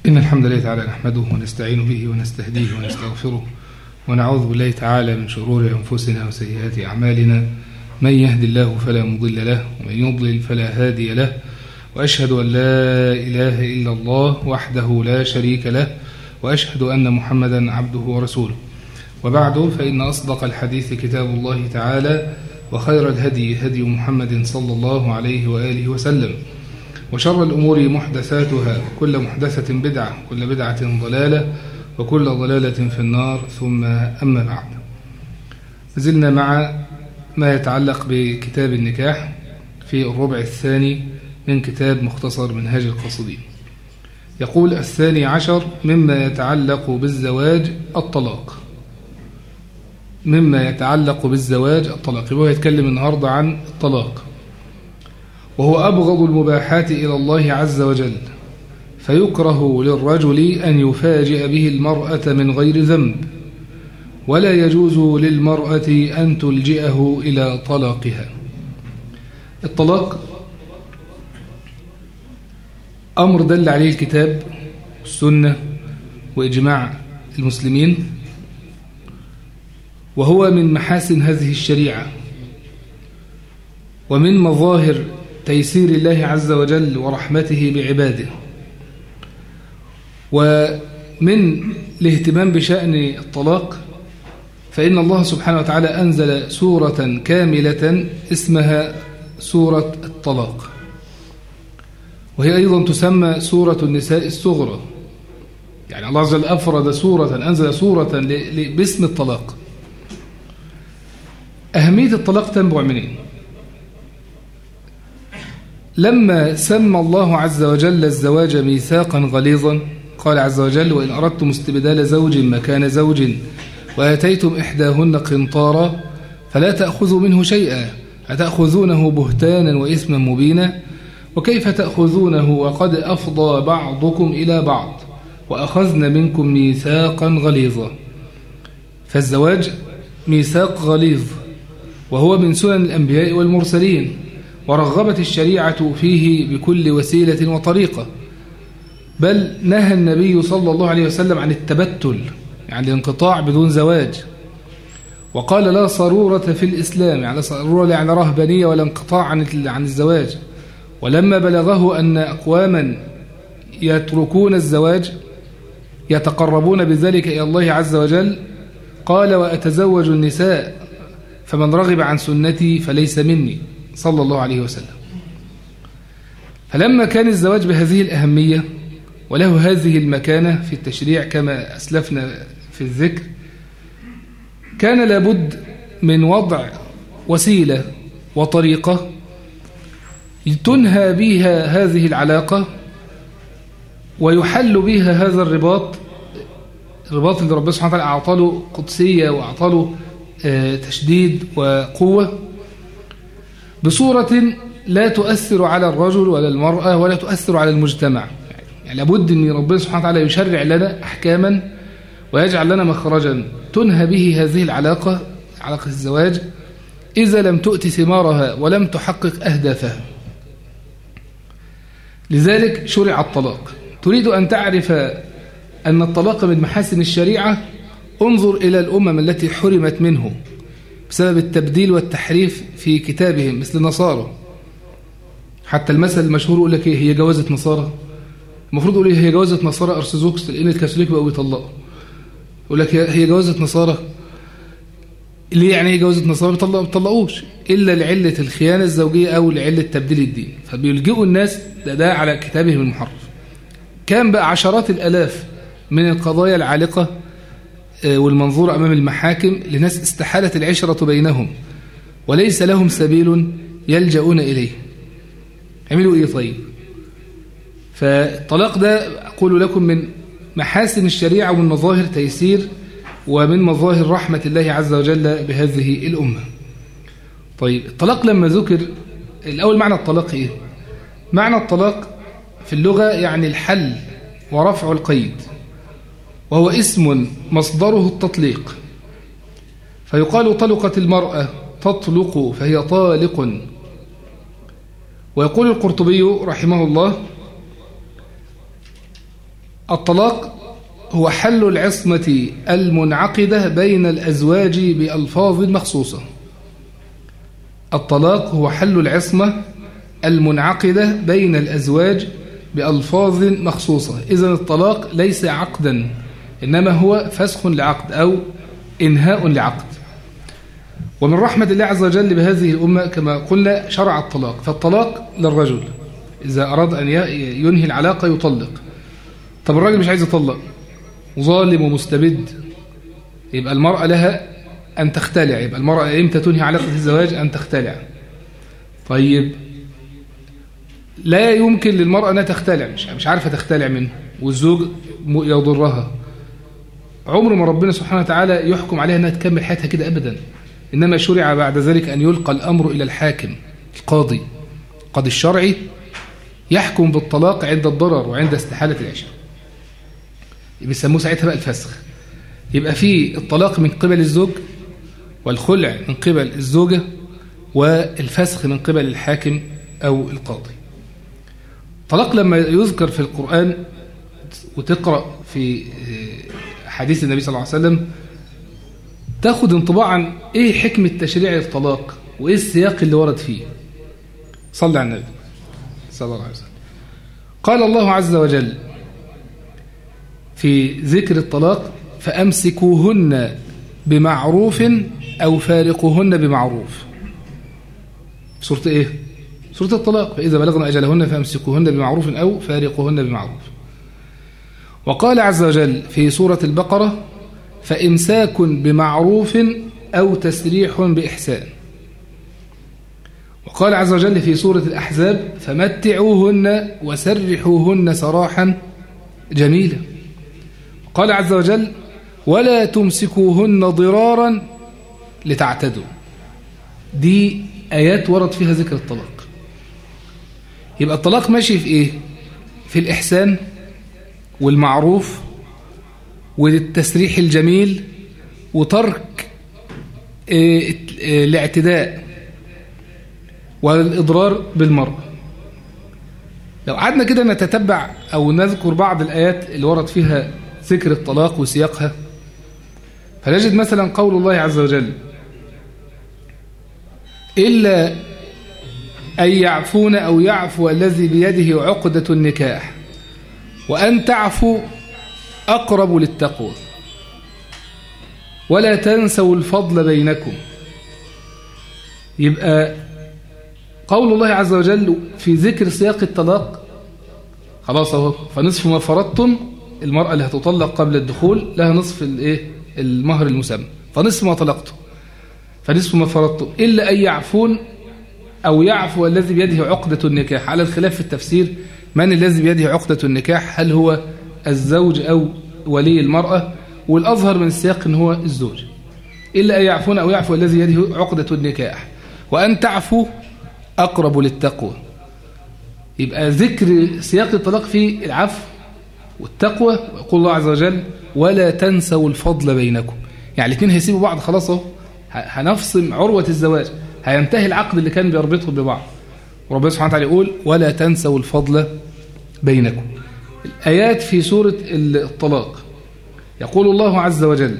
إن الحمد لله تعالى نحمده ونستعين به ونستهديه ونستغفره ونعوذ بالله تعالى من شرور أنفسنا وسيئات أعمالنا من يهد الله فلا مضل له ومن يضلل فلا هادي له وأشهد أن لا إله إلا الله وحده لا شريك له وأشهد أن محمدا عبده ورسوله وبعد فإن أصدق الحديث كتاب الله تعالى وخير الهدي هدي محمد صلى الله عليه وآله وسلم وشر الأمور محدثاتها كل محدثة بدعة كل بدعة ضلالة وكل ضلالة في النار ثم أما بعد زلنا مع ما يتعلق بكتاب النكاح في الربع الثاني من كتاب مختصر منهاج القاصدين يقول الثاني عشر مما يتعلق بالزواج الطلاق مما يتعلق بالزواج الطلاق هو يتكلم النهاردة عن الطلاق وهو أبغض المباحات إلى الله عز وجل فيكره للرجل أن يفاجئ به المرأة من غير ذنب ولا يجوز للمرأة أن تلجئه إلى طلاقها الطلاق أمر دل عليه الكتاب السنة وإجماع المسلمين وهو من محاسن هذه الشريعة ومن مظاهر تيسير الله عز وجل ورحمته بعباده ومن الاهتمام بشأن الطلاق فإن الله سبحانه وتعالى أنزل سورة كاملة اسمها سورة الطلاق وهي أيضا تسمى سورة النساء الصغرى يعني الله عز وجل أفرد سورة أنزل سورة باسم الطلاق أهمية الطلاق تنبع منين لما سمى الله عز وجل الزواج ميثاقا غليظا قال عز وجل وإن أردتم استبدال زوج مكان زوج وآتيتم إحداهن قنطارا فلا تأخذوا منه شيئا أتأخذونه بهتانا وإثما مبينا وكيف تأخذونه وقد أفضى بعضكم إلى بعض وأخذن منكم ميثاقا غليظا فالزواج ميثاق غليظ وهو من سنن الأنبياء والمرسلين ورغبت الشريعة فيه بكل وسيلة وطريقة بل نهى النبي صلى الله عليه وسلم عن التبتل يعني الانقطاع بدون زواج وقال لا صرورة في الإسلام يعني لا صرورة يعني رهبانية ولا انقطاع عن عن الزواج ولما بلغه أن أقواما يتركون الزواج يتقربون بذلك إلى الله عز وجل قال وأتزوج النساء فمن رغب عن سنتي فليس مني صلى الله عليه وسلم فلما كان الزواج بهذه الأهمية وله هذه المكانة في التشريع كما أسلفنا في الذكر كان لابد من وضع وسيلة وطريقة تنهى بها هذه العلاقة ويحل بها هذا الرباط الرباط اللي ربنا سبحانه وتعالى أعطاله قدسية وأعطاله تشديد وقوة بصورة لا تؤثر على الرجل ولا المرأة ولا تؤثر على المجتمع يعني لابد أن ربنا سبحانه وتعالى يشرع لنا أحكاما ويجعل لنا مخرجا تنهى به هذه العلاقة علاقة الزواج إذا لم تؤتي ثمارها ولم تحقق أهدافها لذلك شرع الطلاق تريد أن تعرف أن الطلاق من محاسن الشريعة انظر إلى الأمم التي حرمت منه بسبب التبديل والتحريف في كتابهم مثل النصارى حتى المثل المشهور يقول لك هي جوازة نصارى المفروض يقول هي جوازة نصارى أرثوذكس لأن الكاثوليك بقوا يطلقوا يقول لك هي جوازة نصارى ليه يعني ايه جوازة نصارى ما بيطلقوش إلا لعلة الخيانة الزوجية أو لعلة تبديل الدين فبيلجئوا الناس ده, ده على كتابهم المحرف كان بقى عشرات الألاف من القضايا العالقة والمنظور أمام المحاكم لناس استحالت العشرة بينهم وليس لهم سبيل يلجؤون إليه عملوا إيه طيب فالطلاق ده أقول لكم من محاسن الشريعة ومن مظاهر تيسير ومن مظاهر رحمة الله عز وجل بهذه الأمة طيب الطلاق لما ذكر الأول معنى الطلاق إيه معنى الطلاق في اللغة يعني الحل ورفع القيد وهو اسم مصدره التطليق فيقال طلقت المرأة تطلق فهي طالق ويقول القرطبي رحمه الله الطلاق هو حل العصمة المنعقدة بين الأزواج بألفاظ مخصوصة الطلاق هو حل العصمة المنعقدة بين الأزواج بألفاظ مخصوصة إذن الطلاق ليس عقدا إنما هو فسخ لعقد أو إنهاء لعقد ومن رحمة الله عز وجل بهذه الأمة كما قلنا شرع الطلاق فالطلاق للرجل إذا أراد أن ينهي العلاقة يطلق طب الراجل مش عايز يطلق ظالم ومستبد يبقى المرأة لها أن تختلع يبقى المرأة إمتى تنهي علاقة الزواج أن تختلع طيب لا يمكن للمرأة أنها تختلع مش مش عارفة تختلع منه والزوج يضرها عمر ما ربنا سبحانه وتعالى يحكم عليها أنها تكمل حياتها كده أبدا إنما شرع بعد ذلك أن يلقى الأمر إلى الحاكم القاضي القاضي الشرعي يحكم بالطلاق عند الضرر وعند استحالة العشاء بيسموه ساعتها بقى الفسخ يبقى في الطلاق من قبل الزوج والخلع من قبل الزوجة والفسخ من قبل الحاكم أو القاضي طلاق لما يذكر في القرآن وتقرأ في حديث النبي صلى الله عليه وسلم تاخد انطباعا ايه حكمة تشريع الطلاق وايه السياق اللي ورد فيه صلى على النبي صلى الله عليه وسلم قال الله عز وجل في ذكر الطلاق فأمسكوهن بمعروف أو فارقوهن بمعروف سورة إيه؟ سورة الطلاق فإذا بلغنا أجلهن فأمسكوهن بمعروف أو فارقوهن بمعروف وقال عز وجل في سورة البقرة فإمساك بمعروف أو تسريح بإحسان وقال عز وجل في سورة الأحزاب فمتعوهن وسرحوهن سراحا جميلا قال عز وجل ولا تمسكوهن ضرارا لتعتدوا دي آيات ورد فيها ذكر الطلاق يبقى الطلاق ماشي في إيه في الإحسان والمعروف والتسريح الجميل وترك الاعتداء والإضرار بالمرأة لو قعدنا كده نتتبع أو نذكر بعض الآيات اللي ورد فيها ذكر الطلاق وسياقها فنجد مثلا قول الله عز وجل إلا أن يعفون أو يعفو الذي بيده عقدة النكاح وأن تعفوا أقرب للتقوى ولا تنسوا الفضل بينكم يبقى قول الله عز وجل في ذكر سياق الطلاق خلاص اهو فنصف ما فرضتم المرأة اللي هتطلق قبل الدخول لها نصف الايه المهر المسمى فنصف ما طلقتم فنصف ما فرضتم إلا أن يعفون أو يعفو الذي بيده عقدة النكاح على الخلاف في التفسير من الذي بيده عقدة النكاح هل هو الزوج أو ولي المرأة والأظهر من السياق أن هو الزوج إلا أن يعفون أو يعفو الذي يده عقدة النكاح وأن تعفو أقرب للتقوى يبقى ذكر سياق الطلاق في العفو والتقوى ويقول الله عز وجل ولا تنسوا الفضل بينكم يعني الاثنين هيسيبوا بعض خلاص اهو هنفصم عروة الزواج هينتهي العقد اللي كان بيربطهم ببعض وربنا سبحانه وتعالى يقول ولا تنسوا الفضل بينكم الآيات في سورة الطلاق يقول الله عز وجل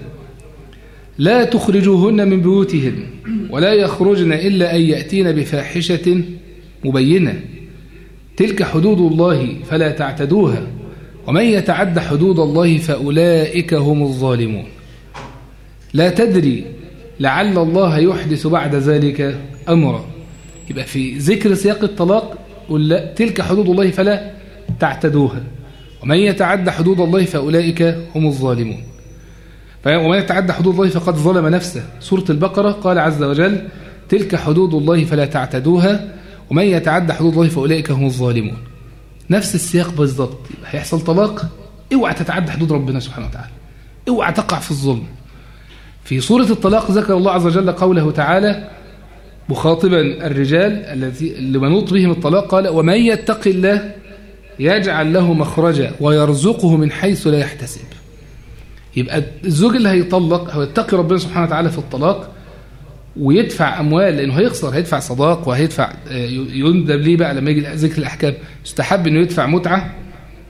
لا تخرجوهن من بيوتهن ولا يخرجن إلا أن يأتين بفاحشة مبينة تلك حدود الله فلا تعتدوها ومن يتعد حدود الله فأولئك هم الظالمون لا تدري لعل الله يحدث بعد ذلك أمرا يبقى في ذكر سياق الطلاق قل لا تلك حدود الله فلا تعتدوها ومن يتعد حدود الله فأولئك هم الظالمون ومن يتعدى حدود الله فقد ظلم نفسه سورة البقرة قال عز وجل تلك حدود الله فلا تعتدوها ومن يتعدى حدود الله فأولئك هم الظالمون نفس السياق بالضبط هيحصل طلاق اوعى تتعدى حدود ربنا سبحانه وتعالى اوعى تقع في الظلم في سورة الطلاق ذكر الله عز وجل قوله تعالى مخاطبا الرجال الذي لمنوط بهم الطلاق قال ومن يتق الله يجعل له مخرجا ويرزقه من حيث لا يحتسب يبقى الزوج اللي هيطلق هو يتقي ربنا سبحانه وتعالى في الطلاق ويدفع أموال لأنه هيخسر هيدفع صداق وهيدفع يندب ليه بقى لما يجي ذكر الأحكام يستحب أنه يدفع متعة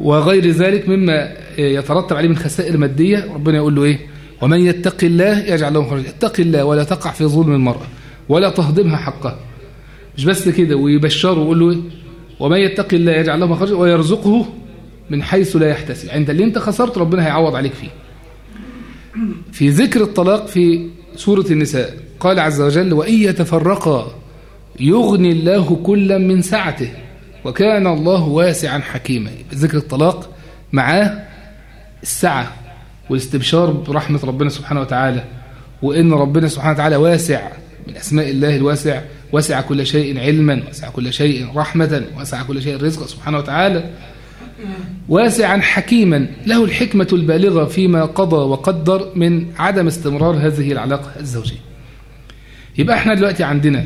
وغير ذلك مما يترتب عليه من خسائر مادية ربنا يقول له إيه ومن يتق الله يجعل له مخرجا اتق الله ولا تقع في ظلم المرأة ولا تهضمها حقها مش بس كده ويبشره ويقول له إيه ومن يتق الله يجعل له مخرجا ويرزقه من حيث لا يحتسب عند اللي انت خسرت ربنا هيعوض عليك فيه في ذكر الطلاق في سورة النساء قال عز وجل وإن يتفرقا يغني الله كلا من سعته وكان الله واسعا حكيما ذكر الطلاق معاه السعة والاستبشار برحمة ربنا سبحانه وتعالى وإن ربنا سبحانه وتعالى واسع من أسماء الله الواسع وسع كل شيء علما وسع كل شيء رحمة وسع كل شيء رزقا سبحانه وتعالى واسعا حكيما له الحكمة البالغة فيما قضى وقدر من عدم استمرار هذه العلاقة الزوجية يبقى احنا دلوقتي عندنا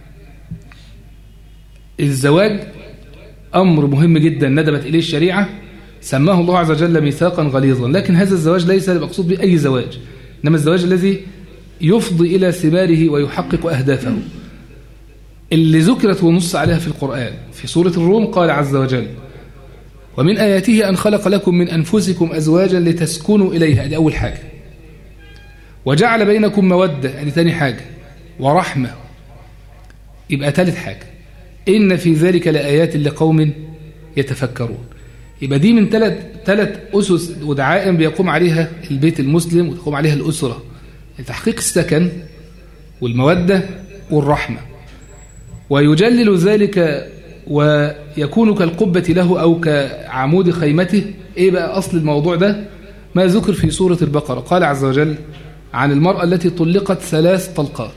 الزواج أمر مهم جدا ندبت إليه الشريعة سماه الله عز وجل ميثاقا غليظا لكن هذا الزواج ليس المقصود به أي زواج إنما الزواج الذي يفضي إلى ثماره ويحقق أهدافه اللي ذكرت ونص عليها في القرآن في سورة الروم قال عز وجل ومن آياته أن خلق لكم من أنفسكم أزواجا لتسكنوا إليها دي أول حاجة وجعل بينكم مودة دي تاني حاجة ورحمة يبقى ثالث حاجة إن في ذلك لآيات لقوم يتفكرون يبقى دي من ثلاث ثلاث أسس ودعائم بيقوم عليها البيت المسلم وتقوم عليها الأسرة لتحقيق السكن والمودة والرحمة ويجلل ذلك ويكون كالقبة له أو كعمود خيمته إيه بقى أصل الموضوع ده ما ذكر في سورة البقرة قال عز وجل عن المرأة التي طلقت ثلاث طلقات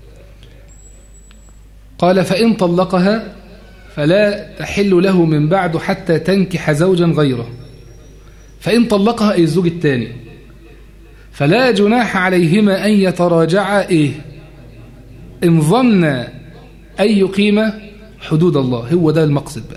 قال فإن طلقها فلا تحل له من بعد حتى تنكح زوجا غيره فإن طلقها أي الزوج الثاني فلا جناح عليهما أن يتراجعا إيه إن ظن أن يقيم حدود الله هو ده المقصد بقى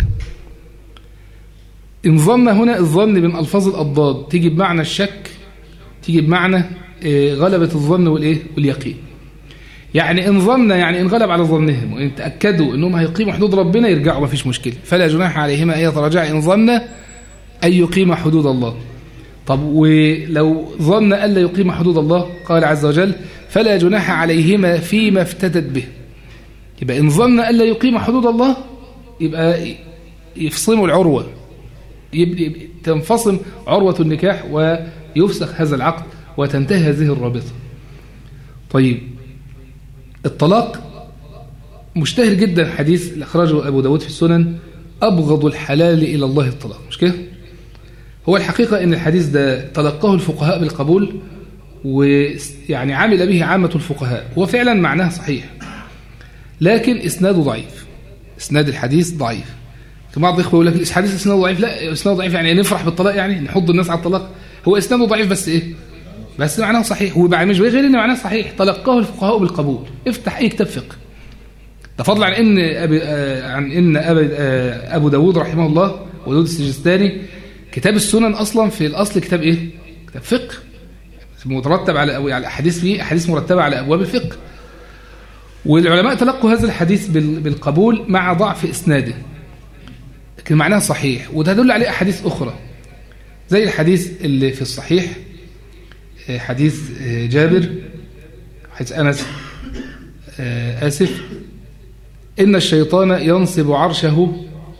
إن ظن هنا الظن من ألفاظ الأضداد تيجي بمعنى الشك تيجي بمعنى غلبة الظن والإيه واليقين يعني إن ظن يعني إن غلب على ظنهم وإن تأكدوا إنهم هيقيموا حدود ربنا يرجعوا ما فيش مشكلة فلا جناح عليهما أن يتراجعا إن ظن أن يقيم حدود الله طب ولو ظن ألا يقيم حدود الله قال عز وجل فلا جناح عليهما فيما افتدت به يبقى إن ظن ألا يقيم حدود الله يبقى يفصموا العروة تنفصم عروة النكاح ويفسخ هذا العقد وتنتهي هذه الرابطة طيب الطلاق مشتهر جدا حديث اللي أخرجه أبو داود في السنن أبغض الحلال إلى الله الطلاق مش كده هو الحقيقة أن الحديث ده تلقاه الفقهاء بالقبول ويعني عمل به عامة الفقهاء هو فعلا معناه صحيح لكن إسناده ضعيف إسناد الحديث ضعيف بعض الإخوة يقول لك الحديث إسناده ضعيف لا إسناده ضعيف يعني نفرح بالطلاق يعني نحض الناس على الطلاق هو إسناده ضعيف بس إيه بس معناه صحيح هو مش غير ان معناه صحيح تلقاه الفقهاء بالقبول افتح اي كتاب فقه ده فضلا عن ان أبي عن ان أبي ابو داود رحمه الله وداود السجستاني كتاب السنن اصلا في الاصل كتاب ايه كتاب فقه مترتب على على احاديث فيه احاديث مرتبه على ابواب الفقه والعلماء تلقوا هذا الحديث بالقبول مع ضعف اسناده لكن معناه صحيح وده يدل عليه احاديث اخرى زي الحديث اللي في الصحيح حديث جابر حديث أنس آسف إن الشيطان ينصب عرشه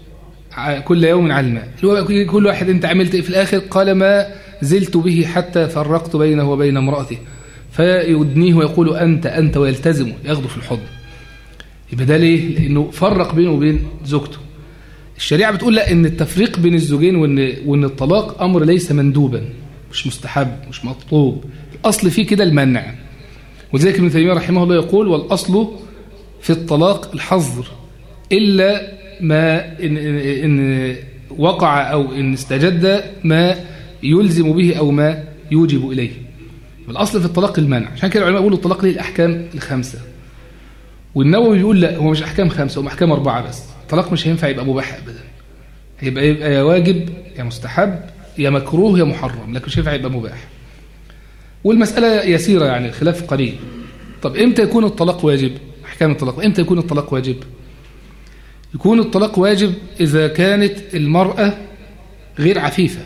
كل يوم على الماء كل واحد أنت عملت إيه في الآخر قال ما زلت به حتى فرقت بينه وبين امرأته فيدنيه ويقول أنت أنت ويلتزمه ياخده في الحضن يبقى ده ليه؟ لأنه فرق بينه وبين زوجته الشريعة بتقول لا إن التفريق بين الزوجين وإن, وإن الطلاق أمر ليس مندوبا مش مستحب مش مطلوب الأصل فيه كده المنع وذلك ابن تيمية رحمه الله يقول والأصل في الطلاق الحظر إلا ما إن, إن وقع أو إن استجد ما يلزم به أو ما يوجب إليه الأصل في الطلاق المنع عشان كده العلماء يقولوا الطلاق ليه الأحكام الخمسة والنووي يقول لا هو مش أحكام خمسة هم أحكام أربعة بس الطلاق مش هينفع يبقى مباح أبدا هيبقى يبقى يا واجب يا مستحب يا مكروه يا محرم لكن مش هينفع يبقى مباح والمسألة يسيرة يعني الخلاف قليل طب امتى يكون الطلاق واجب احكام الطلاق امتى يكون الطلاق واجب يكون الطلاق واجب إذا كانت المرأة غير عفيفة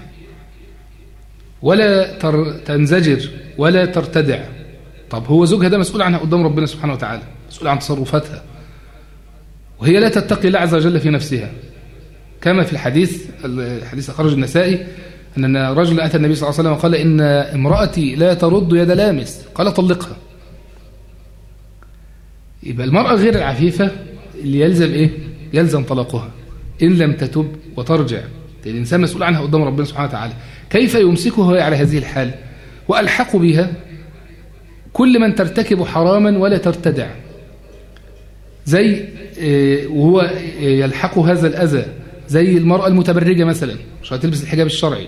ولا تنزجر ولا ترتدع طب هو زوجها ده مسؤول عنها قدام ربنا سبحانه وتعالى مسؤول عن تصرفاتها وهي لا تتقي الله عز وجل في نفسها كما في الحديث الحديث أخرج النسائي أن رجل أتى النبي صلى الله عليه وسلم وقال إن امرأتي لا ترد يد لامس قال طلقها يبقى المرأة غير العفيفة اللي يلزم إيه يلزم طلاقها إن لم تتب وترجع الإنسان مسؤول عنها قدام ربنا سبحانه وتعالى كيف يمسكه هو على هذه الحال وألحق بها كل من ترتكب حراما ولا ترتدع زي آه، وهو آه، يلحق هذا الأذى زي المرأة المتبرجة مثلا مش هتلبس الحجاب الشرعي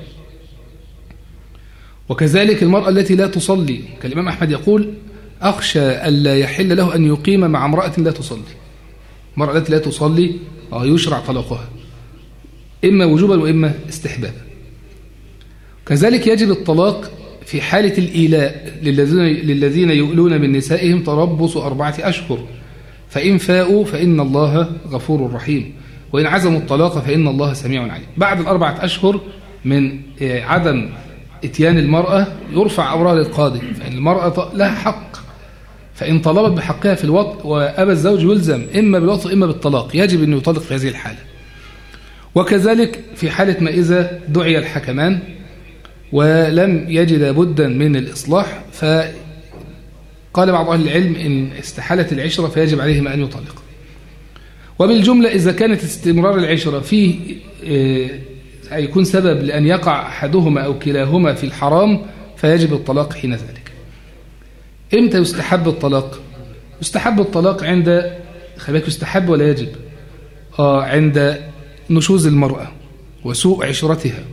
وكذلك المرأة التي لا تصلي كالإمام أحمد يقول أخشى ألا يحل له أن يقيم مع امرأة لا تصلي المرأة التي لا تصلي آه، يشرع طلاقها إما وجوبا وإما استحبابا كذلك يجب الطلاق في حالة الإيلاء للذين, للذين يؤلون من نسائهم تربص أربعة أشهر فإن فاءوا فإن الله غفور رحيم وإن عزموا الطلاق فإن الله سميع عليم بعد الأربعة أشهر من آه، عدم اتيان المرأة يرفع أمرها للقاضي فإن المرأة لها حق فإن طلبت بحقها في الوطء وأبى الزوج يلزم إما بالوطء إما بالطلاق يجب أن يطلق في هذه الحالة وكذلك في حالة ما إذا دعي الحكمان ولم يجد بدا من الإصلاح فقال بعض أهل العلم إن استحالت العشرة فيجب عليهما أن يطلق وبالجملة إذا كانت استمرار العشرة فيه آه، يكون سبب لأن يقع أحدهما أو كلاهما في الحرام فيجب الطلاق حين ذلك إمتى يستحب الطلاق يستحب الطلاق عند خليك يستحب ولا يجب آه عند نشوز المرأة وسوء عشرتها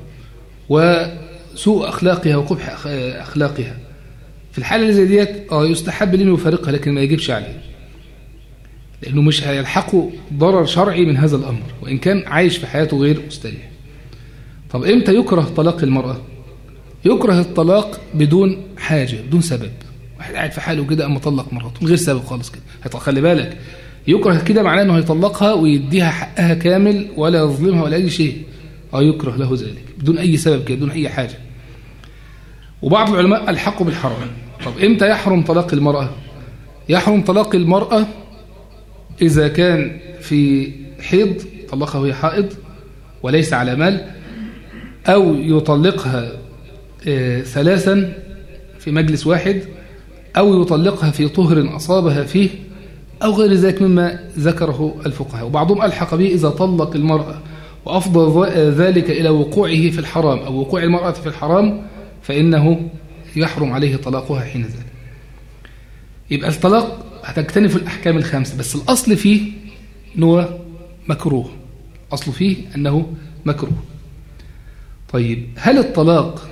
وسوء أخلاقها وقبح أخلاقها في الحالة اللي زي ديت آه يستحب لأنه يفارقها لكن ما يجبش عليه لأنه مش هيلحقه ضرر شرعي من هذا الأمر وإن كان عايش في حياته غير مستريح طب إمتى يكره طلاق المرأة يكره الطلاق بدون حاجة بدون سبب واحد قاعد في حاله كده أما طلق مراته من غير سبب خالص كده خلي بالك يكره كده معناه أنه هيطلقها ويديها حقها كامل ولا يظلمها ولا أي شيء أو يكره له ذلك بدون أي سبب كده بدون أي حاجة وبعض العلماء الحقوا بالحرام طب إمتى يحرم طلاق المرأة يحرم طلاق المرأة إذا كان في حيض طلقها وهي حائض وليس على مال أو يطلقها آه، ثلاثا في مجلس واحد أو يطلقها في طهر أصابها فيه أو غير ذلك مما ذكره الفقهاء وبعضهم ألحق به إذا طلق المرأة وأفضل ذلك إلى وقوعه في الحرام أو وقوع المرأة في الحرام فإنه يحرم عليه طلاقها حين ذلك يبقى الطلاق هتجتنف الأحكام الخمسة بس الأصل فيه أنه مكروه أصل فيه أنه مكروه طيب هل الطلاق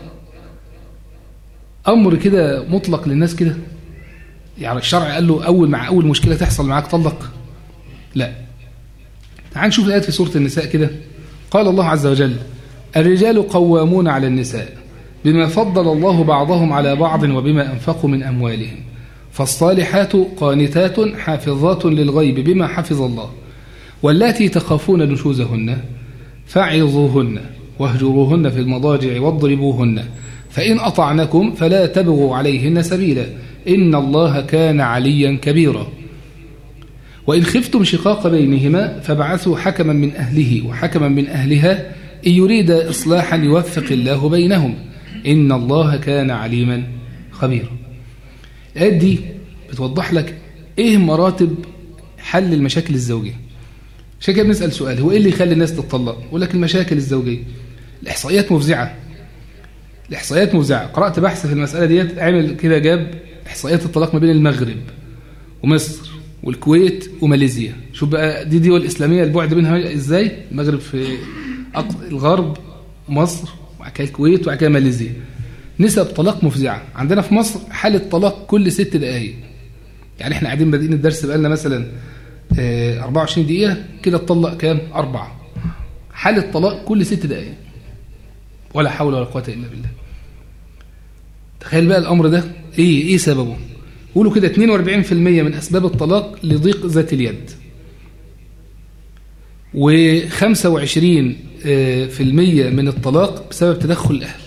أمر كده مطلق للناس كده يعني الشرع قال له أول مع أول مشكلة تحصل معاك طلق لا تعال نشوف الآيات في سورة النساء كده قال الله عز وجل الرجال قوامون على النساء بما فضل الله بعضهم على بعض وبما أنفقوا من أموالهم فالصالحات قانتات حافظات للغيب بما حفظ الله واللاتي تخافون نشوزهن فعظوهن واهجروهن في المضاجع واضربوهن فإن أطعنكم فلا تبغوا عليهن سبيلا إن الله كان عليا كبيرا وإن خفتم شقاق بينهما فابعثوا حكما من أهله وحكما من أهلها إن يريد إصلاحا يوفق الله بينهم إن الله كان عليما خبيرا الآيات دي بتوضح لك إيه مراتب حل المشاكل الزوجية عشان كده بنسأل سؤال هو إيه اللي يخلي الناس تتطلق يقول لك المشاكل الزوجية الإحصائيات مفزعة الإحصائيات مفزعة قرأت بحث في المسألة ديت عمل كده جاب إحصائيات الطلاق ما بين المغرب ومصر والكويت وماليزيا شوف بقى دي دول إسلامية البعد بينها إزاي المغرب في الغرب مصر وبعد كده الكويت وبعد كده ماليزيا نسب طلاق مفزعة عندنا في مصر حالة طلاق كل ست دقايق يعني احنا قاعدين بادئين الدرس بقالنا مثلا 24 آه، دقيقة كده اتطلق كام أربعة حالة طلاق كل ست دقايق ولا حول ولا قوة إلا بالله تخيل بقى الأمر ده إيه إيه سببه قولوا كده 42% من أسباب الطلاق لضيق ذات اليد و25 في المية من الطلاق بسبب تدخل الأهل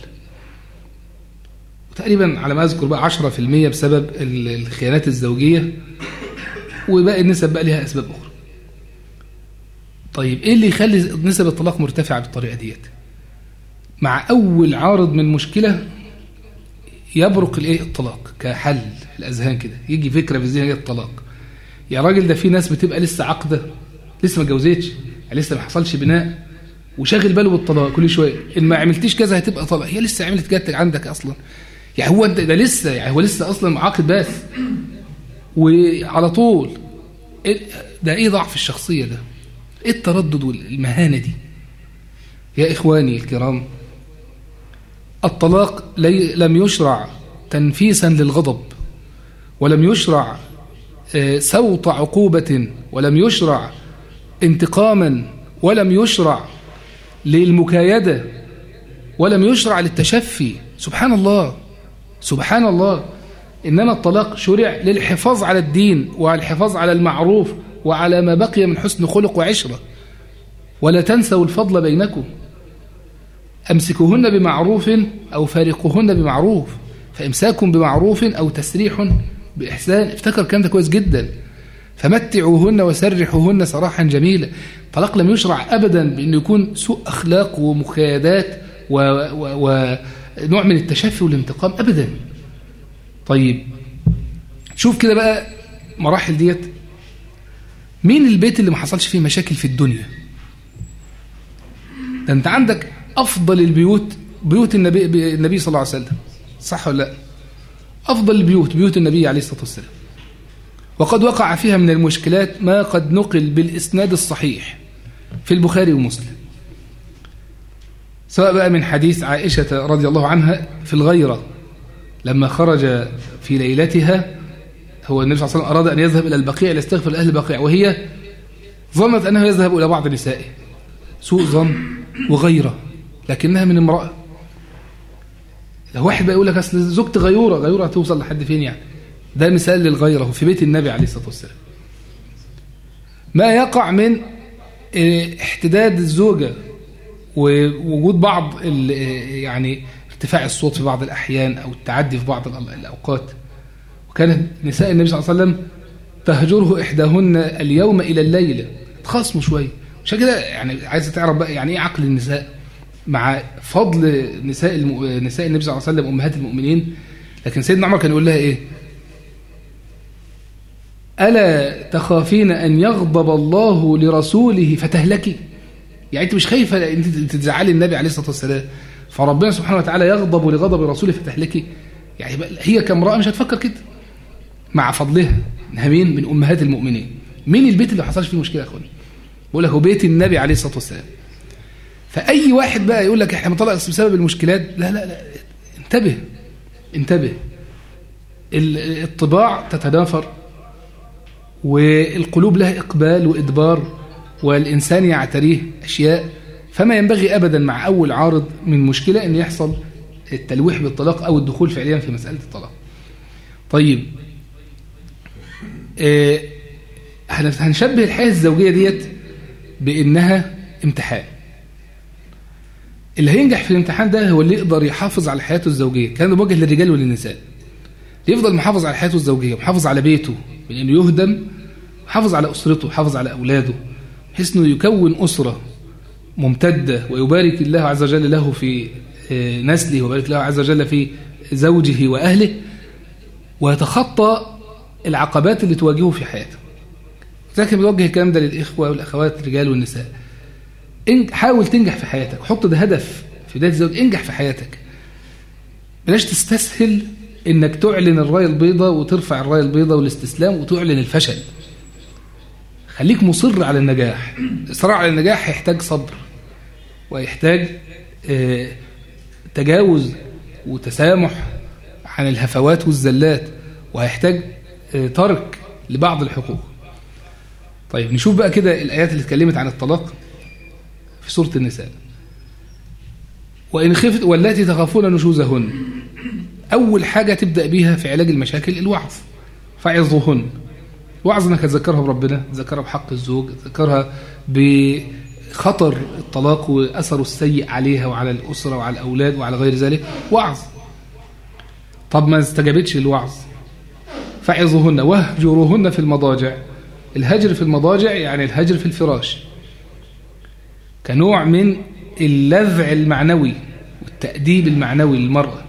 وتقريبا على ما أذكر بقى 10% بسبب الخيانات الزوجية وباقي النسب بقى لها أسباب أخرى طيب إيه اللي يخلي نسب الطلاق مرتفعة بالطريقة ديت مع أول عارض من مشكلة يبرق الايه الطلاق كحل في الأذهان كده يجي فكرة في الذهن الطلاق يا راجل ده في ناس بتبقى لسه عقدة لسه ما اتجوزتش يعني لسه ما حصلش بناء وشاغل باله بالطلاق كل شويه ان ما عملتيش كذا هتبقى طلاق هي لسه عملت كده عندك اصلا يعني هو انت ده لسه يعني هو لسه اصلا عاقد بس وعلى طول ده ايه ضعف الشخصيه ده ايه التردد والمهانه دي يا اخواني الكرام الطلاق لي لم يشرع تنفيسا للغضب ولم يشرع سوط عقوبة ولم يشرع انتقاما ولم يشرع للمكايدة ولم يشرع للتشفي سبحان الله سبحان الله إنما الطلاق شرع للحفاظ على الدين وعلى الحفاظ على المعروف وعلى ما بقي من حسن خلق وعشرة ولا تنسوا الفضل بينكم أمسكوهن بمعروف أو فارقوهن بمعروف فإمساك بمعروف أو تسريح بإحسان افتكر الكلام ده كويس جدا فمتعوهن وسرحوهن سراحا جميلا طلاق لم يشرع أبدا بأنه يكون سوء أخلاق ومكايدات ونوع من التشفي والانتقام أبدا طيب شوف كده بقى مراحل ديت مين البيت اللي ما حصلش فيه مشاكل في الدنيا ده انت عندك أفضل البيوت بيوت النبي, النبي صلى الله عليه وسلم صح ولا لا أفضل البيوت بيوت النبي عليه الصلاة والسلام وقد وقع فيها من المشكلات ما قد نقل بالإسناد الصحيح في البخاري ومسلم سواء بقى من حديث عائشة رضي الله عنها في الغيرة لما خرج في ليلتها هو النبي صلى الله عليه وسلم أراد أن يذهب إلى البقيع ليستغفر لأهل البقيع وهي ظنت أنه يذهب إلى بعض نسائه سوء ظن وغيرة لكنها من امرأة لو واحد بقى يقول لك أصل زوجتي غيورة غيورة هتوصل لحد فين يعني ده مثال للغيرة في بيت النبي عليه الصلاة والسلام ما يقع من احتداد الزوجة ووجود بعض يعني ارتفاع الصوت في بعض الأحيان أو التعدي في بعض الأوقات وكانت نساء النبي صلى الله عليه وسلم تهجره إحداهن اليوم إلى الليلة تخاصموا شوية عشان كده يعني عايزة تعرف بقى يعني إيه عقل النساء مع فضل نساء الم... نساء النبي صلى الله عليه وسلم أمهات المؤمنين لكن سيدنا عمر كان يقول لها إيه ألا تخافين أن يغضب الله لرسوله فتهلكي يعني أنت مش خايفة أنت تزعلي النبي عليه الصلاة والسلام فربنا سبحانه وتعالى يغضب لغضب رسوله فتهلكي يعني هي كامرأة مش هتفكر كده مع فضلها انها مين من أمهات المؤمنين مين البيت اللي ما حصلش فيه مشكلة يا أخواني بقول لك هو بيت النبي عليه الصلاة والسلام فأي واحد بقى يقول لك احنا مطلع بسبب المشكلات لا لا لا انتبه انتبه الطباع تتنافر والقلوب لها إقبال وإدبار والإنسان يعتريه أشياء فما ينبغي أبدا مع أول عارض من مشكلة أن يحصل التلويح بالطلاق أو الدخول فعليا في مسألة الطلاق طيب اه هنشبه الحياة الزوجية ديت بأنها امتحان اللي هينجح في الامتحان ده هو اللي يقدر يحافظ على حياته الزوجية كان موجه للرجال وللنساء يفضل محافظ على حياته الزوجية محافظ على بيته من أنه يهدم محافظ على أسرته محافظ على أولاده بحيث أنه يكون أسرة ممتدة ويبارك الله عز وجل له في نسله ويبارك الله عز وجل في زوجه وأهله ويتخطى العقبات اللي تواجهه في حياته لكن بيوجه الكلام ده للإخوة والأخوات الرجال والنساء حاول تنجح في حياتك حط ده هدف في بداية الزوج انجح في حياتك بلاش تستسهل انك تعلن الراية البيضاء وترفع الراية البيضاء والاستسلام وتعلن الفشل خليك مصر على النجاح الإصرار على النجاح هيحتاج صبر ويحتاج اه تجاوز وتسامح عن الهفوات والزلات وهيحتاج اه ترك لبعض الحقوق طيب نشوف بقى كده الآيات اللي اتكلمت عن الطلاق في سورة النساء وإن خفت والتي تخافون نشوزهن أول حاجة تبدأ بيها في علاج المشاكل الوعظ فعظوهن وعظ انك تذكرها بربنا تذكرها بحق الزوج تذكرها خطر الطلاق وأثره السيء عليها وعلى الأسرة وعلى الأولاد وعلى غير ذلك وعظ طب ما استجابتش للوعظ فعظوهن واهجروهن في المضاجع الهجر في المضاجع يعني الهجر في الفراش كنوع من اللذع المعنوي والتأديب المعنوي للمرأة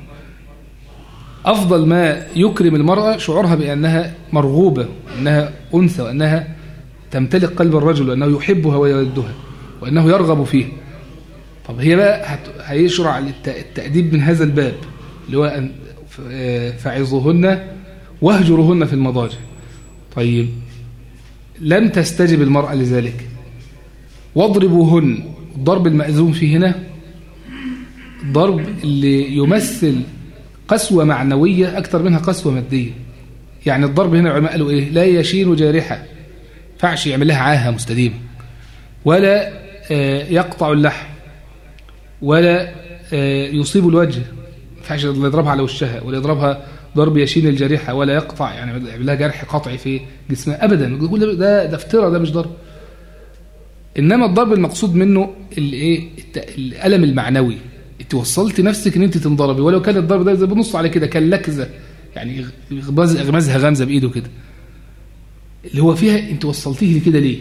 أفضل ما يكرم المرأة شعورها بأنها مرغوبة وأنها أنثى وأنها تمتلك قلب الرجل وأنه يحبها ويودها وأنه يرغب فيه طب هي بقى هيشرع التأديب من هذا الباب اللي هو أن فعظوهن واهجرهن في المضاجع طيب لم تستجب المرأة لذلك واضربوهن الضرب المأذون فيه هنا ضرب اللي يمثل قسوة معنوية أكثر منها قسوة مادية يعني الضرب هنا العلماء قالوا إيه لا يشين جارحة فعش يعمل لها عاهة مستديمة ولا يقطع اللحم ولا يصيب الوجه فعش يضربها على وشها ولا يضربها ضرب يشين الجريحة ولا يقطع يعني يعمل لها جرح قطعي في جسمها أبدا يقول ده ده افتراء ده مش ضرب إنما الضرب المقصود منه الايه الألم المعنوي انت وصلت نفسك ان انت تنضربي ولو كان الضرب ده زي بنص على كده كان لكزه يعني غمزها غمزه بايده كده اللي هو فيها انت وصلتيه لكده ليه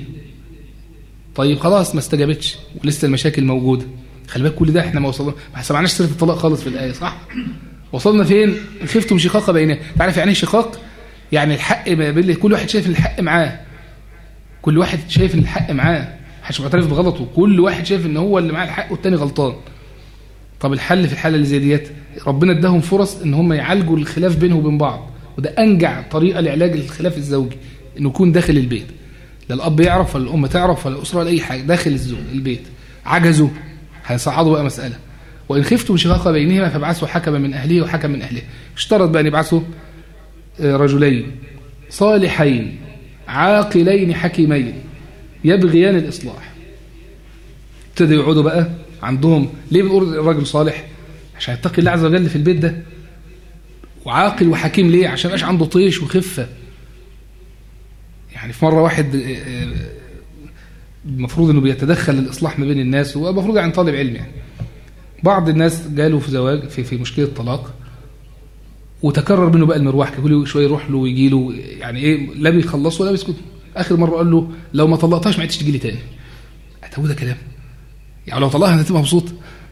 طيب خلاص ما استجابتش ولسه المشاكل موجوده خلي بالك كل ده احنا ما وصلنا ما سمعناش سيره الطلاق خالص في الايه صح وصلنا فين خفتم شقاق بيننا تعرف يعني ايه شقاق يعني الحق بين كل واحد شايف ان الحق معاه كل واحد شايف ان الحق معاه محدش معترف بغلطه كل واحد شايف ان هو اللي معاه الحق والتاني غلطان طب الحل في الحاله اللي زي ديت ربنا اداهم فرص ان هم يعالجوا الخلاف بينهم وبين بعض وده انجع طريقه لعلاج الخلاف الزوجي انه يكون داخل البيت لا الاب يعرف ولا الام تعرف ولا الاسره ولا اي حاجه داخل الزوج البيت عجزوا هيصعدوا بقى مساله وان خفتم شقاق بينهما فابعثوا حكما من اهله وحكما من اهله اشترط بقى ان يبعثوا رجلين صالحين عاقلين حكيمين يبغيان الاصلاح ابتدوا يقعدوا بقى عندهم ليه بنقول الراجل صالح عشان يتقي الله عز وجل في البيت ده وعاقل وحكيم ليه عشان يبقاش عنده طيش وخفه يعني في مره واحد المفروض انه بيتدخل الاصلاح ما بين الناس هو المفروض يعني طالب علم يعني بعض الناس جاله في زواج في في مشكله طلاق وتكرر منه بقى المروح كل شويه يروح له ويجي له يعني ايه لا بيخلصوا ولا بيسكتوا اخر مره قال له لو ما طلقتهاش ما عدتش تجي لي تاني هو ده كلام يعني لو طلقها هتبقى مبسوط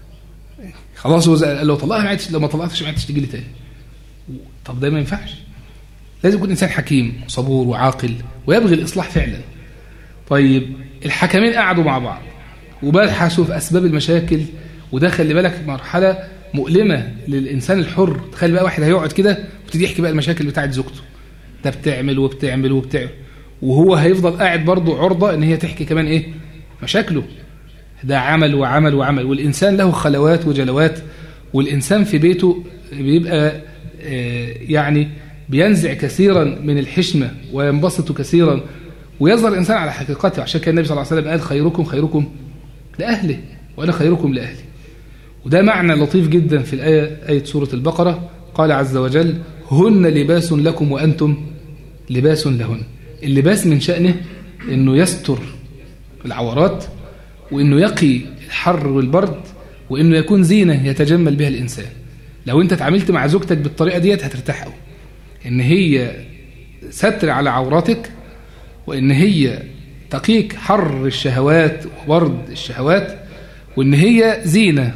خلاص هو لو طلقها ما عدتش لو ما طلقتش ما عدتش تجي لي تاني طب ده ما ينفعش لازم يكون انسان حكيم وصبور وعاقل ويبغي الاصلاح فعلا طيب الحكمين قعدوا مع بعض وبحثوا في اسباب المشاكل وده خلي بالك مرحله مؤلمه للانسان الحر تخيل بقى واحد هيقعد كده وتيجي يحكي بقى المشاكل بتاعت زوجته ده بتعمل وبتعمل وبتعمل وهو هيفضل قاعد برضه عرضه ان هي تحكي كمان ايه مشاكله ده عمل وعمل وعمل والإنسان له خلوات وجلوات والإنسان في بيته بيبقى يعني بينزع كثيرا من الحشمة وينبسط كثيرا ويظهر الإنسان على حقيقته عشان كان النبي صلى الله عليه وسلم قال خيركم خيركم لأهله وأنا خيركم لأهلي وده معنى لطيف جدا في الآية آية سورة البقرة قال عز وجل هن لباس لكم وأنتم لباس لهن اللباس من شأنه أنه يستر العورات وانه يقي الحر والبرد وانه يكون زينه يتجمل بها الانسان لو انت اتعاملت مع زوجتك بالطريقه ديت هترتاح قوي ان هي ستر على عوراتك وان هي تقيك حر الشهوات وبرد الشهوات وان هي زينه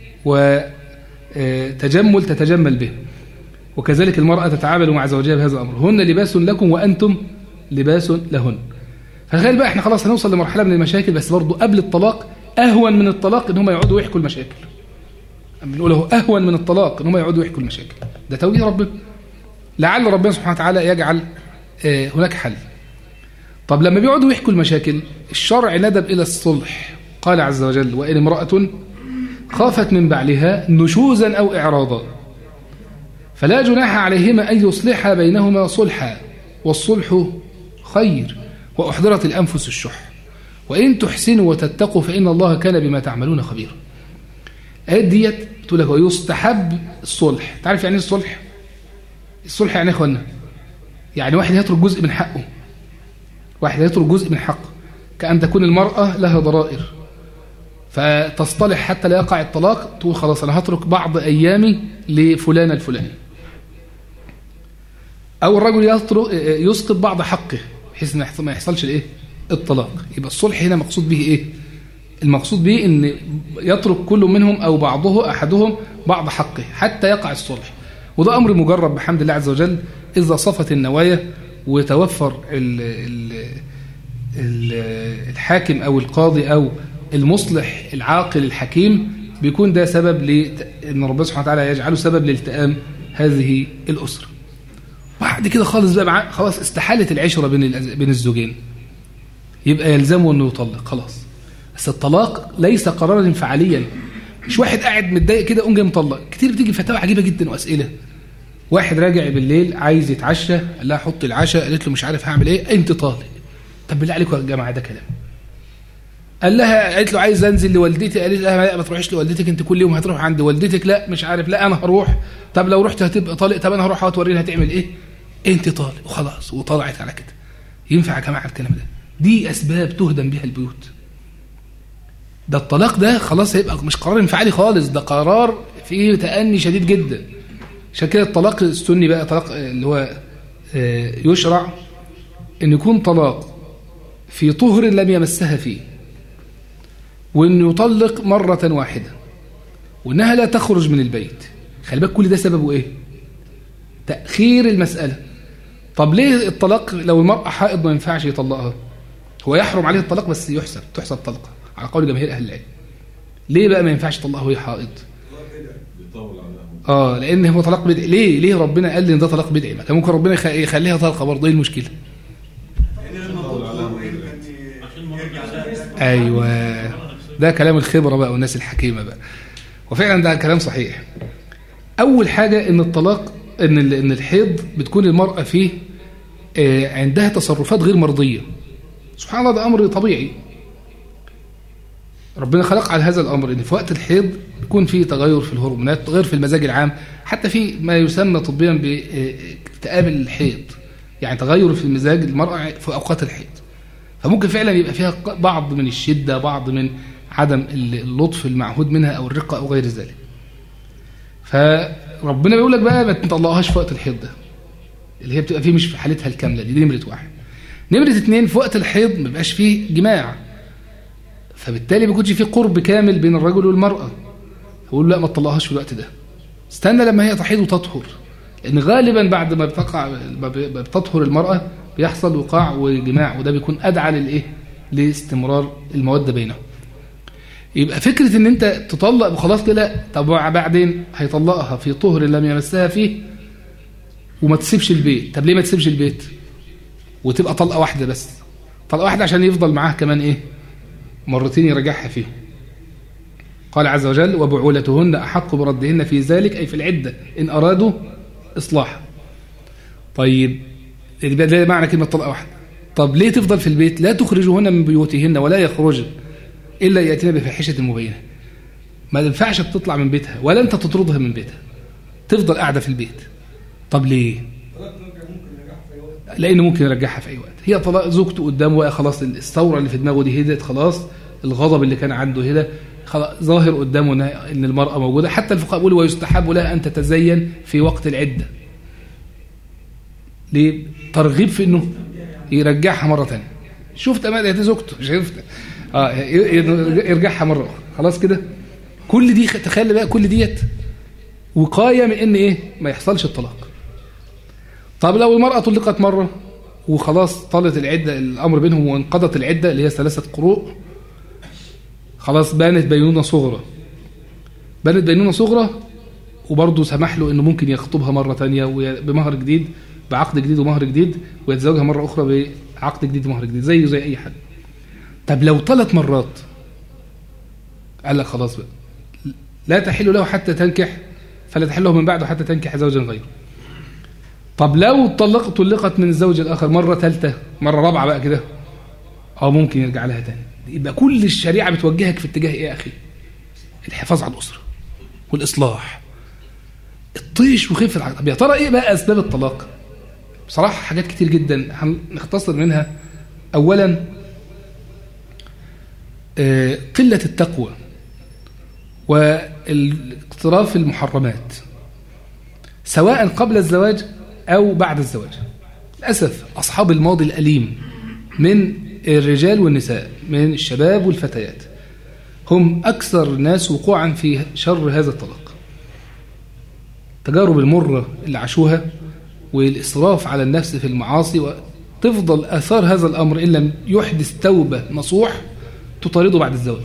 وتجمل تتجمل به وكذلك المرأة تتعامل مع زوجها بهذا الأمر هن لباس لكم وأنتم لباس لهن فغير بقى احنا خلاص هنوصل لمرحلة من المشاكل بس برضه قبل الطلاق أهون من الطلاق إن هم يقعدوا يحكوا المشاكل بنقول له أهون من الطلاق إن هم يقعدوا يحكوا المشاكل ده توجيه ربنا لعل ربنا سبحانه وتعالى يجعل هناك حل طب لما بيقعدوا يحكوا المشاكل الشرع ندب إلى الصلح قال عز وجل وإن امرأة خافت من بعلها نشوزا أو إعراضا فلا جناح عليهما أن يصلحا بينهما صلحا والصلح خير وأحضرت الأنفس الشح وإن تحسنوا وتتقوا فإن الله كان بما تعملون خبيرا الآيات ديت تقول لك ويستحب الصلح تعرف يعني ايه الصلح الصلح يعني ايه اخوانا يعني واحد يترك جزء من حقه واحد يترك جزء من حقه كأن تكون المرأة لها ضرائر فتصطلح حتى لا يقع الطلاق تقول خلاص أنا هترك بعض أيامي لفلان الفلاني أو الرجل يسقط بعض حقه بحيث ما يحصلش الايه الطلاق يبقى الصلح هنا مقصود به ايه المقصود به ان يترك كل منهم او بعضه احدهم بعض حقه حتى يقع الصلح وده امر مجرب بحمد الله عز وجل اذا صفت النوايا وتوفر ال ال ال الحاكم او القاضي او المصلح العاقل الحكيم بيكون ده سبب لان ربنا سبحانه وتعالى يجعله سبب لالتئام هذه الاسره بعد كده خالص بقى خلاص استحالت العشره بين بين الزوجين يبقى يلزمه انه يطلق خلاص بس الطلاق ليس قرارا انفعاليا مش واحد قاعد متضايق كده قوم جاي مطلق كتير بتيجي فتاوى عجيبه جدا واسئله واحد راجع بالليل عايز يتعشى قال لها حط العشاء قالت له مش عارف هعمل ايه انت طالق طب بالله عليكم يا جماعه ده كلام قال لها قالت له عايز انزل لوالدتي قالت لها لا ما تروحيش لوالدتك انت كل يوم هتروح عند والدتك لا مش عارف لا انا هروح طب لو رحت هتبقى طالق طب انا هروح هتوريني هتعمل ايه انت طالق وخلاص وطلعت على كده ينفع يا جماعه الكلام ده دي اسباب تهدم بها البيوت ده الطلاق ده خلاص هيبقى مش قرار انفعالي خالص ده قرار فيه تأني شديد جدا عشان كده الطلاق السني بقى طلاق اللي هو يشرع ان يكون طلاق في طهر لم يمسها فيه وانه يطلق مرة واحدة وانها لا تخرج من البيت خلي بالك كل ده سببه ايه تأخير المسألة طب ليه الطلاق لو المرأة حائض ما ينفعش يطلقها هو يحرم عليه الطلاق بس يحسب تحسب طلقة على قول جماهير أهل العلم ليه بقى ما ينفعش يطلقها وهي حائض اه لان هو طلاق بدعي ليه ليه ربنا قال لي ان ده طلاق بدعي ما كان ممكن ربنا يخليها طلقه برضه ايه المشكله ايوه ده كلام الخبره بقى والناس الحكيمه بقى وفعلا ده كلام صحيح اول حاجه ان الطلاق ان ان الحيض بتكون المراه فيه عندها تصرفات غير مرضيه سبحان الله ده امر طبيعي ربنا خلق على هذا الامر ان في وقت الحيض يكون في تغير في الهرمونات تغير في المزاج العام حتى في ما يسمى طبيا باكتئاب الحيض يعني تغير في المزاج المرأة في اوقات الحيض فممكن فعلا يبقى فيها بعض من الشده بعض من عدم اللطف المعهود منها او الرقه او غير ذلك فربنا بيقول لك بقى ما تطلقهاش في وقت الحيض ده اللي هي بتبقى فيه مش في حالتها الكامله دي, دي نمره واحد نمره اثنين في وقت الحيض ما بيبقاش فيه جماع فبالتالي ما بيكونش فيه قرب كامل بين الرجل والمرأة يقول لا ما تطلقهاش في الوقت ده استنى لما هي تحيض وتطهر لأن غالبا بعد ما بتقع ما بتطهر المرأة بيحصل وقاع وجماع وده بيكون أدعى للإيه لاستمرار المودة بينهم يبقى فكرة ان انت تطلق وخلاص كده طب بعدين هيطلقها في طهر لم يمسها فيه وما تسيبش البيت طب ليه ما تسيبش البيت وتبقى طلقة واحدة بس طلقة واحدة عشان يفضل معاها كمان ايه مرتين يرجعها فيه قال عز وجل وبعولتهن أحق بردهن في ذلك أي في العدة إن أرادوا إصلاحا طيب ده معنى كلمة طلقة واحدة طب ليه تفضل في البيت لا تخرجهن من بيوتهن ولا يخرجن إلا يأتينا بفاحشة مبينة ما ينفعش تطلع من بيتها ولا أنت تطردها من بيتها تفضل قاعدة في البيت طب ليه لأنه ممكن يرجعها في أي وقت هي طلاق زوجته قدامه خلاص الثورة اللي في دماغه دي هدت خلاص الغضب اللي كان عنده هنا ظاهر قدامه ان المرأة موجودة حتى الفقهاء بيقولوا ويستحب لها أن تتزين في وقت العدة ليه ترغيب في انه يرجعها مرة ثانيه شفت ما دي زوجته شفت اه يرجعها مرة أخرى خلاص كده كل دي تخيل بقى كل ديت وقاية من ان ايه ما يحصلش الطلاق طب لو المرأة طلقت مرة وخلاص طالت العدة الأمر بينهم وانقضت العدة اللي هي ثلاثة قروء خلاص بانت بينونة صغرى بانت بينونة صغرى وبرضه سمح له انه ممكن يخطبها مرة تانية بمهر جديد بعقد جديد ومهر جديد ويتزوجها مرة أخرى بعقد جديد ومهر جديد زيه زي أي حد طب لو ثلاث مرات قال لك خلاص بقى لا تحل له حتى تنكح فلا تحل له من بعده حتى تنكح زوجا غيره طب لو طلقت طلقت من الزوج الآخر مرة ثالثة مرة رابعة بقى كده اه ممكن يرجع لها تاني يبقى كل الشريعة بتوجهك في اتجاه ايه يا أخي الحفاظ على الأسرة والإصلاح الطيش وخف العقل طب يا ترى ايه بقى أسباب الطلاق بصراحة حاجات كتير جدا هنختصر منها أولا آه، قلة التقوى والاقتراف المحرمات سواء قبل الزواج أو بعد الزواج للأسف أصحاب الماضي الأليم من الرجال والنساء من الشباب والفتيات هم أكثر الناس وقوعا في شر هذا الطلاق التجارب المرة اللي عاشوها والإسراف على النفس في المعاصي وتفضل أثار هذا الأمر إن لم يحدث توبة نصوح تطارده بعد الزواج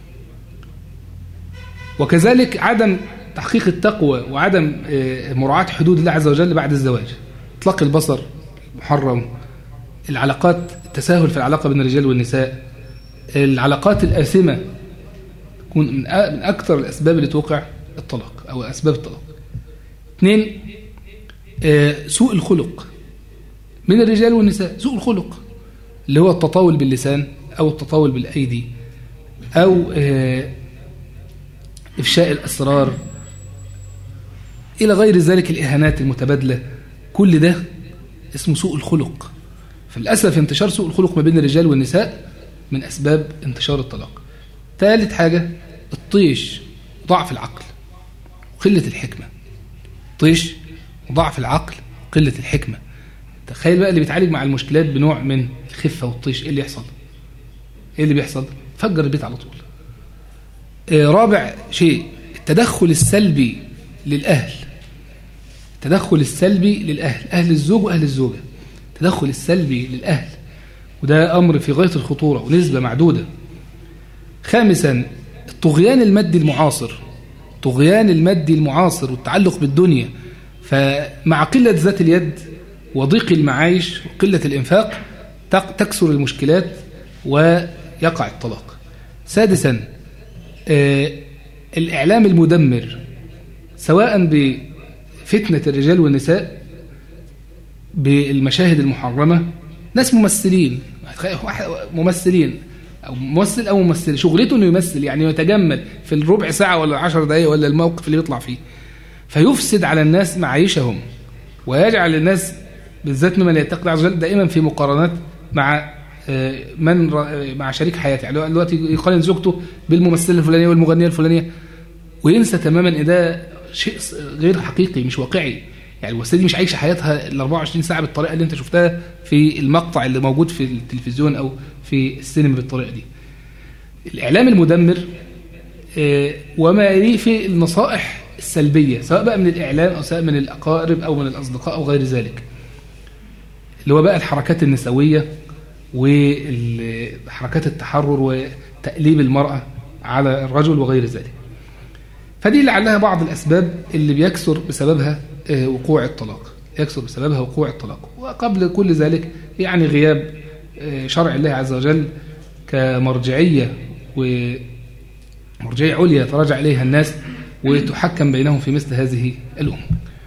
وكذلك عدم تحقيق التقوى وعدم آه، مراعاة حدود الله عز وجل بعد الزواج اطلاق البصر محرم العلاقات التساهل في العلاقة بين الرجال والنساء العلاقات الآثمة تكون من أكثر الأسباب اللي توقع الطلاق أو أسباب الطلاق اثنين آه، سوء الخلق من الرجال والنساء سوء الخلق اللي هو التطاول باللسان أو التطاول بالأيدي أو آه، إفشاء الأسرار إلى غير ذلك الإهانات المتبادلة كل ده اسمه سوء الخلق فللأسف انتشار سوء الخلق ما بين الرجال والنساء من أسباب انتشار الطلاق ثالث حاجة الطيش ضعف العقل وقلة الحكمة طيش وضعف العقل قلة الحكمة تخيل بقى اللي بيتعالج مع المشكلات بنوع من الخفة والطيش ايه اللي يحصل ايه اللي بيحصل فجر البيت على طول آه، رابع شيء التدخل السلبي للأهل التدخل السلبي للأهل أهل الزوج وأهل الزوجة التدخل السلبي للأهل وده أمر في غاية الخطورة ونسبة معدودة خامسا الطغيان المادي المعاصر طغيان المادي المعاصر والتعلق بالدنيا فمع قلة ذات اليد وضيق المعايش وقلة الإنفاق تكسر المشكلات ويقع الطلاق سادسا آه، الإعلام المدمر سواء بفتنة الرجال والنساء بالمشاهد المحرمة ناس ممثلين ممثلين أو ممثل أو ممثل شغلته أنه يمثل يعني يتجمل في الربع ساعة ولا عشر دقايق ولا الموقف اللي يطلع فيه فيفسد على الناس معايشهم ويجعل الناس بالذات ممن يتقي عز وجل دائما في مقارنات مع آه، من آه، مع شريك حياته يعني دلوقتي يقارن زوجته بالممثله الفلانيه والمغنيه الفلانيه وينسى تماما ان ده شيء غير حقيقي مش واقعي يعني الممثله دي مش عايشه حياتها ال 24 ساعه بالطريقه اللي انت شفتها في المقطع اللي موجود في التلفزيون او في السينما بالطريقه دي الاعلام المدمر آه، وما يليه في النصائح السلبيه سواء بقى من الاعلام او سواء من الاقارب او من الاصدقاء او غير ذلك اللي هو بقى الحركات النسويه وحركات التحرر وتأليب المرأة على الرجل وغير ذلك فدي لعلها بعض الأسباب اللي بيكسر بسببها آه، وقوع الطلاق يكسر بسببها وقوع الطلاق وقبل كل ذلك يعني غياب آه، شرع الله عز وجل كمرجعية ومرجعية عليا تراجع إليها الناس وتحكم بينهم في مثل هذه الأمور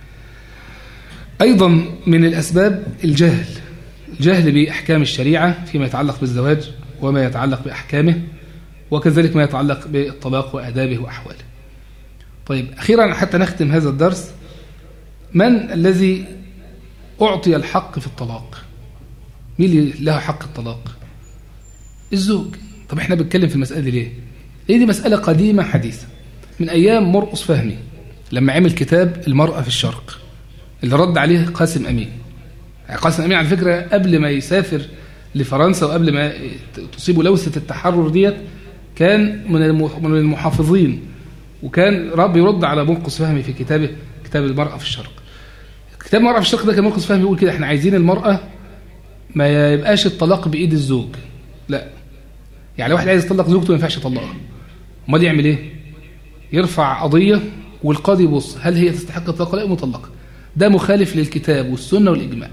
أيضا من الأسباب الجهل جهل بأحكام الشريعة فيما يتعلق بالزواج وما يتعلق بأحكامه وكذلك ما يتعلق بالطلاق وآدابه وأحواله طيب أخيرا حتى نختم هذا الدرس من الذي أعطي الحق في الطلاق مين اللي له حق الطلاق الزوج طب احنا بنتكلم في المسألة دي ليه ليه دي مسألة قديمة حديثة من أيام مرقص فهمي لما عمل كتاب المرأة في الشرق اللي رد عليه قاسم أمين قاسم أمين على فكرة قبل ما يسافر لفرنسا وقبل ما تصيبه لوثة التحرر ديت كان من المحافظين وكان رب يرد على مرقس فهمي في كتابه كتاب المرأة في الشرق كتاب المرأة في الشرق ده كان مرقس فهمي يقول كده احنا عايزين المرأة ما يبقاش الطلاق بإيد الزوج لا يعني لو واحد عايز يطلق زوجته ما ينفعش يطلقها امال يعمل ايه يرفع قضية والقاضي يبص هل هي تستحق الطلاق ولا مطلقة ده مخالف للكتاب والسنة والإجماع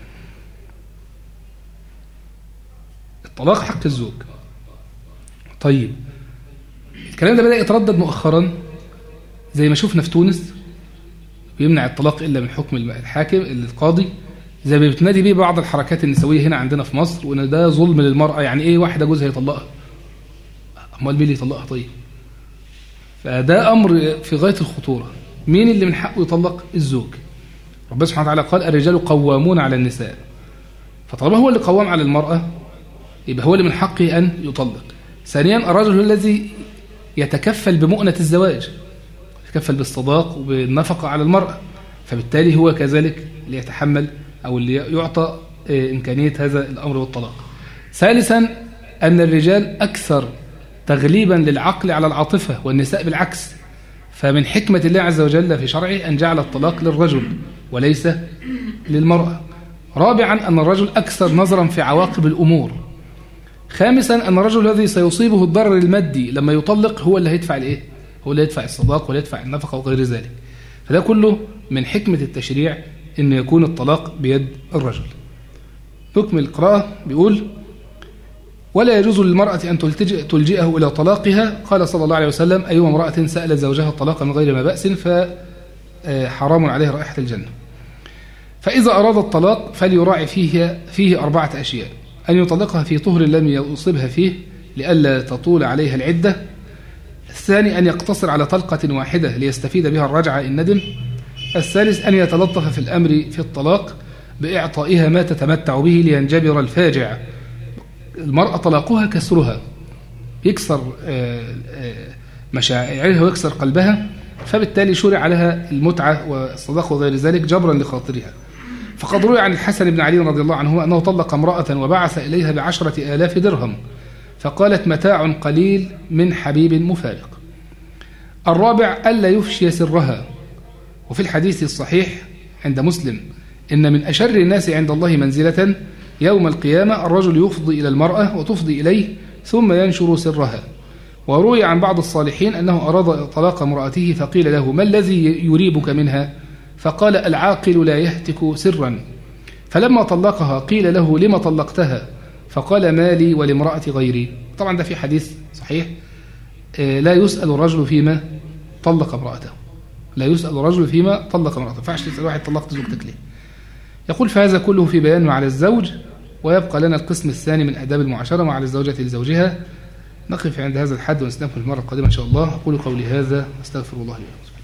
طلاق حق الزوج طيب الكلام ده بدأ يتردد مؤخرا زي ما شفنا في تونس بيمنع الطلاق إلا من حكم الحاكم القاضي زي ما بتنادي بيه بعض الحركات النسوية هنا عندنا في مصر وإن ده ظلم للمرأة يعني إيه واحدة جوزها يطلقها أمال مين اللي يطلقها طيب فده أمر في غاية الخطورة مين اللي من حقه يطلق الزوج ربنا سبحانه وتعالى قال الرجال قوامون على النساء فطالما هو اللي قوام على المرأة يبقى هو اللي من حقه أن يطلق ثانيا الرجل هو الذي يتكفل بمؤنة الزواج يتكفل بالصداق وبالنفقة على المرأة فبالتالي هو كذلك اللي يتحمل أو اللي يعطى آه، إمكانية هذا الأمر والطلاق ثالثا أن الرجال أكثر تغليبا للعقل على العاطفة والنساء بالعكس فمن حكمة الله عز وجل في شرعه أن جعل الطلاق للرجل وليس للمرأة رابعا أن الرجل أكثر نظرا في عواقب الأمور خامسا أن الرجل الذي سيصيبه الضرر المادي لما يطلق هو اللي هيدفع الإيه؟ هو اللي يدفع الصداق ولا يدفع النفقة وغير ذلك فده كله من حكمة التشريع أن يكون الطلاق بيد الرجل نكمل القراءة بيقول ولا يجوز للمرأة أن تلتجئ تلجئه إلى طلاقها قال صلى الله عليه وسلم أيما امرأة سألت زوجها الطلاق من غير ما بأس فحرام عليه رائحة الجنة فإذا أراد الطلاق فليراعي فيه, فيه أربعة أشياء أن يطلقها في طهر لم يصبها فيه لئلا تطول عليها العدة الثاني أن يقتصر على طلقة واحدة ليستفيد بها الرجعة إن ندم الثالث أن يتلطف في الأمر في الطلاق بإعطائها ما تتمتع به لينجبر الفاجع المرأة طلاقها كسرها يكسر آه، آه، مشاعرها ويكسر قلبها فبالتالي شرع لها المتعة والصداق وغير ذلك جبرا لخاطرها فقد روي عن الحسن بن علي رضي الله عنه أنه طلق امرأة وبعث إليها بعشرة آلاف درهم فقالت متاع قليل من حبيب مفارق الرابع ألا يفشي سرها وفي الحديث الصحيح عند مسلم إن من أشر الناس عند الله منزلة يوم القيامة الرجل يفضي إلى المرأة وتفضي إليه ثم ينشر سرها وروي عن بعض الصالحين أنه أراد طلاق امرأته فقيل له ما الذي يريبك منها فقال العاقل لا يهتك سرا فلما طلقها قيل له لما طلقتها فقال ما لي ولامرأة غيري طبعا ده في حديث صحيح آه، لا يسأل الرجل فيما طلق امرأته لا يسأل الرجل فيما طلق امرأته فعش تسأل واحد طلقت زوجتك ليه يقول فهذا كله في بيان على الزوج ويبقى لنا القسم الثاني من أداب المعاشرة مع الزوجة لزوجها نقف عند هذا الحد ونستنفذ المرة القادمة إن شاء الله أقول قولي هذا أستغفر الله لي